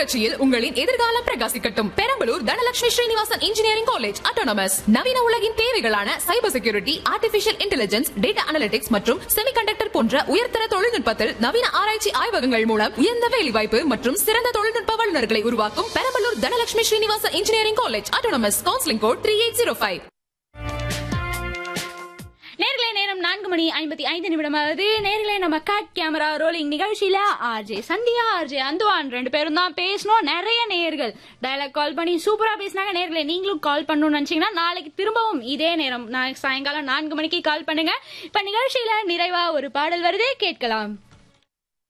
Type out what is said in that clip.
புரட்சியில் உங்களின் எதிர்காலம் பிரகாசிக்கட்டும் Perambalur Dhanalakshmi Srinivasan engineering college autonomous நவீன உலகின் தேவைகளான cyber security artificial intelligence data analytics மற்றும் செமிகண்டக்டர் போன்ற உயர்தர தொழில்நுட்பத்தில் நவீன ஆராய்ச்சி ஆய்வகங்கள் மூலம் உயர்ந்த வேலைவாய்ப்பு மற்றும் சிறந்த தொழில்நுட்ப வல்லுநர்களை உருவாக்கும் Perambalur Dhanalakshmi Srinivasan engineering college autonomous counselling code three eight zero five நேர்களே நேரம் நான்கு மணி ஐம்பத்தி ஐந்து நிமிடமாவது நேர்களே நம்ம காட் கேமரா ரோலிங் நிகழ்ச்சியில ஆர்ஜே சந்தியா ஆர்ஜே அந்துவான் ரெண்டு பேரும் தான் பேசணும் நிறைய நேர்கள் டயலாக் கால் பண்ணி சூப்பரா பேசினாங்க நேர்களே நீங்களும் கால் பண்ணணும்னு நினைச்சீங்கன்னா நாளைக்கு திரும்பவும் இதே நேரம் நான் சாயங்காலம் நான்கு மணிக்கு கால் பண்ணுங்க இப்ப நிகழ்ச்சியில நிறைவா ஒரு பாடல் வருதே கேட்கலாம்